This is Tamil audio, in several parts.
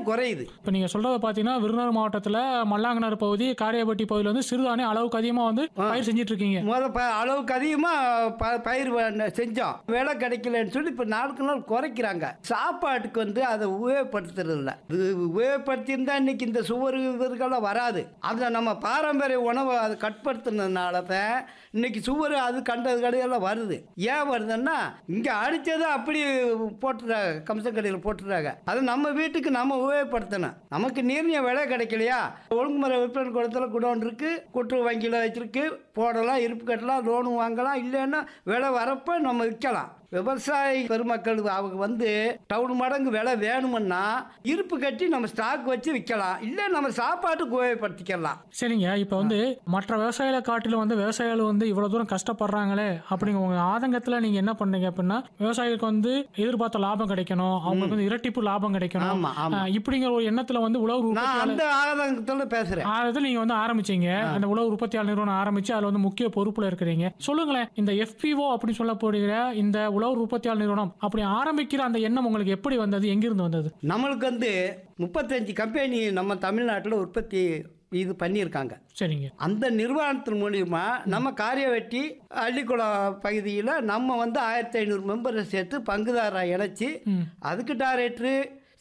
விவசாயம் குறையுது இப்போ நீங்கள் சொல்கிறத பார்த்தீங்கன்னா விருதுநகர் மாவட்டத்தில் மல்லாங்கனார் பகுதி காரியப்பட்டி பகுதியில் வந்து சிறுதானியம் அளவுக்கு அதிகமாக வந்து பயிர் செஞ்சுட்டு இருக்கீங்க முத ப அளவுக்கு அதிகமாக ப பயிர் வ- செஞ்சோம் விலை கிடைக்கலன்னு சொல்லி இப்போ நாளுக்கு நாள் குறைக்கிறாங்க சாப்பாட்டுக்கு வந்து அதை உபயோகப்படுத்துறது இல்லை இது உபயோகப்படுத்தியிருந்தா இன்னைக்கு இந்த சுவர் இதுக்கெல்லாம் வராது அதை நம்ம பாரம்பரிய உணவை அதை கட்படுத்தினதுனால தான் இன்னைக்கு சுவர் அது கண்டது கடையெல்லாம் வருது ஏன் வருதுன்னா இங்கே அடித்ததை அப்படி போட்டுறாங்க கம்சன் கடையில் போட்டுறாங்க அது நம்ம வீட்டுக்கு நம்ம உபயோகப்படுத்தணும் நமக்கு நீர்நிய விலை கிடைக்கலையா ஒழுங்குமுறை விற்பனை குளத்துல குடோன் இருக்கு கூட்டுறவு வங்கியில் வச்சிருக்கு போடலாம் இருப்பு கட்டலாம் லோனு வாங்கலாம் இல்லைன்னா விலை வரப்ப நம்ம விற்கலாம் விவசாயி பெருமக்கள் அவங்க வந்து டவுன் மடங்கு விலை வேணுமுன்னா இருப்பு கட்டி நம்ம ஸ்டாக் வச்சு விற்கலாம் இல்லை நம்ம சாப்பாட்டுக்கு உபயோகப்படுத்திக்கலாம் சரிங்க இப்போ வந்து மற்ற விவசாயிகளை காட்டிலும் வந்து விவசாயிகள் வந்து இவ்வளோ தூரம் கஷ்டப்படுறாங்களே அப்படிங்க உங்க ஆதங்கத்தில் நீங்கள் என்ன பண்ணீங்க அப்படின்னா விவசாயிகளுக்கு வந்து எதிர்பார்த்த லாபம் கிடைக்கணும் அவங்களுக்கு வந்து இரட்டிப்பு லாபம் கிடைக்கணும் ஆமா ஆமா ஆஹ் இப்படிங்கிற ஒரு எண்ணத்தில் வந்து உழவு நான் உற்பத்தியாளர் அந்த ஆதங்கத்துல பேசுறேன் ஆரத்தில் நீங்க வந்து ஆரம்பிச்சீங்க அந்த உழவு உற்பத்தியாளர் நிறுவனம் ஆரம்பிச்சு அதுல வந்து முக்கிய பொறுப்புல இருக்கிறீங்க சொல்லுங்களேன் இந்த எஃபிஓ அப்படின்னு சொல்லப்படுகிற இந்த உழவு உற்பத்தியாளர் நிறுவனம் அப்படி ஆரம்பிக்கிற அந்த எண்ணம் உங்களுக்கு எப்படி வந்தது எங்கிருந்து வந்தது நம்மளுக்கு வந்து முப்பத்தஞ்சு கம்பெனி நம்ம தமிழ்நாட்டில் உற்பத்தி இது பண்ணியிருக்காங்க சரிங்க அந்த நிர்வாகத்தின் மூலியமா நம்ம காரியவெட்டி அள்ளிக்குளம் பகுதியில் நம்ம வந்து ஆயிரத்தி ஐநூறு மெம்பரை சேர்த்து பங்குதாரராக இணைச்சி ம். அதுக்கு டைரக்டரு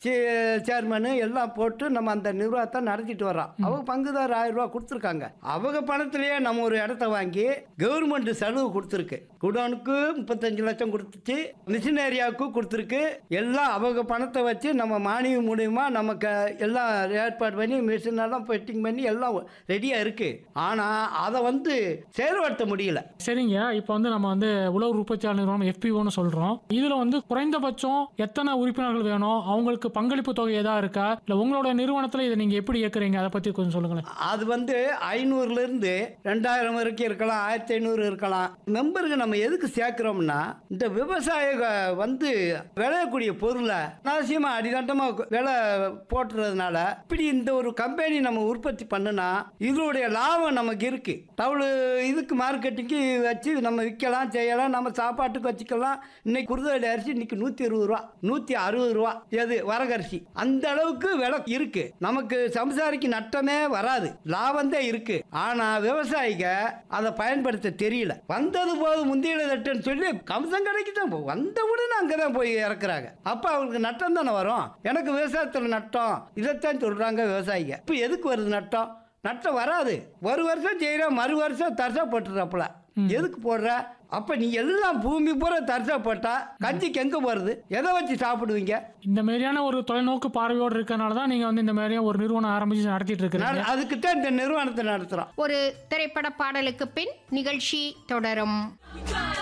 சேர்மனு எல்லாம் போட்டு நம்ம அந்த நிர்வாகத்தை நடத்திட்டு வர்றோம் அவங்க பங்குதாரர் ஆயிரம் ரூபா கொடுத்துருக்காங்க அவங்க பணத்திலேயே நம்ம ஒரு இடத்த வாங்கி கவர்மெண்ட் செலவு கொடுத்துருக்கு குடோனுக்கு முப்பத்தஞ்சு லட்சம் கொடுத்துச்சு மிஷின் ஏரியாவுக்கு கொடுத்துருக்கு எல்லாம் அவங்க பணத்தை வச்சு நம்ம மானியம் மூலியமா நமக்கு எல்லாம் ஏற்பாடு பண்ணி மிஷின் எல்லாம் ஃபிட்டிங் பண்ணி எல்லாம் ரெடியாக இருக்கு ஆனால் அதை வந்து செயல்படுத்த முடியல சரிங்க இப்போ வந்து நம்ம வந்து உழவு உற்பத்தியாளர் நிறுவனம் எஃபிஓன்னு சொல்றோம் இதுல வந்து குறைந்தபட்சம் எத்தனை உறுப்பினர்கள் வேணும் அவங்களுக்கு பங்களிப்பு தொகை ஏதா இருக்கா இல்ல உங்களோட நிறுவனத்துல இதை நீங்க எப்படி இயக்குறீங்க அதை பத்தி கொஞ்சம் சொல்லுங்களேன் அது வந்து ஐநூறுலேருந்து ரெண்டாயிரம் வரைக்கும் இருக்கலாம் ஆயிரத்தி ஐநூறு இருக்கலாம் மெம்பருக்கு நம்ம எதுக்கு சேர்க்குறோம்னா இந்த விவசாய க- வந்து விளையக்கூடிய பொருளை நாசியமாக அடிதட்டமாக விலை போட்டுறதுனால இப்படி இந்த ஒரு கம்பெனி நம்ம உற்பத்தி பண்ணுனா இதனுடைய லாபம் நமக்கு இருக்கு டவுலு இதுக்கு மார்க்கெட்டுக்கு வச்சு நம்ம விற்கலாம் செய்யலாம் நம்ம சாப்பாட்டுக்கு வச்சுக்கலாம் இன்னைக்கு குருதவெளி அரிசி இன்னைக்கு நூற்றி இருபது ரூபா நூற்றி அறுபது ரூபா எது வரகரிசி அந்த அளவுக்கு விலை இருக்கு நமக்கு சம்சாரிக்கு நட்டமே வராது லாபம் தான் இருக்கு ஆனா விவசாயிக அதை பயன்படுத்த தெரியல வந்தது போது முந்தியில தட்டுன்னு சொல்லி கம்சம் கடைக்கு தான் போ- வந்த உடனே அங்கே தான் போய் இறக்குறாங்க அப்ப அவங்களுக்கு நட்டம் தானே வரும் எனக்கு விவசாயத்தில் நட்டம் இதைத்தான் சொல்றாங்க விவசாயிங்க இப்போ எதுக்கு வருது நட்டம் நட்டம் வராது ஒரு வருஷம் செய்யற மறு வருஷம் தர்சா போட்டுறாப்புல எதுக்கு போடுற அப்ப நீ எல்லாம் பூமி பூரா தர்சா போட்டா கஞ்சிக்கு எங்க போறது எதை வச்சு சாப்பிடுவீங்க இந்த மாதிரியான ஒரு தொலைநோக்கு பார்வையோடு இருக்கறனால தான் நீங்க வந்து இந்த மாதிரியான ஒரு நிறுவனம் ஆரம்பிச்சு நடத்திட்டு இருக்கிறீங்க அதுக்கு தான் இந்த நிறுவனத்தை நடத்துறோம் ஒரு திரைப்பட பாடலுக்கு பின் நிகழ்ச்சி தொடரும் Try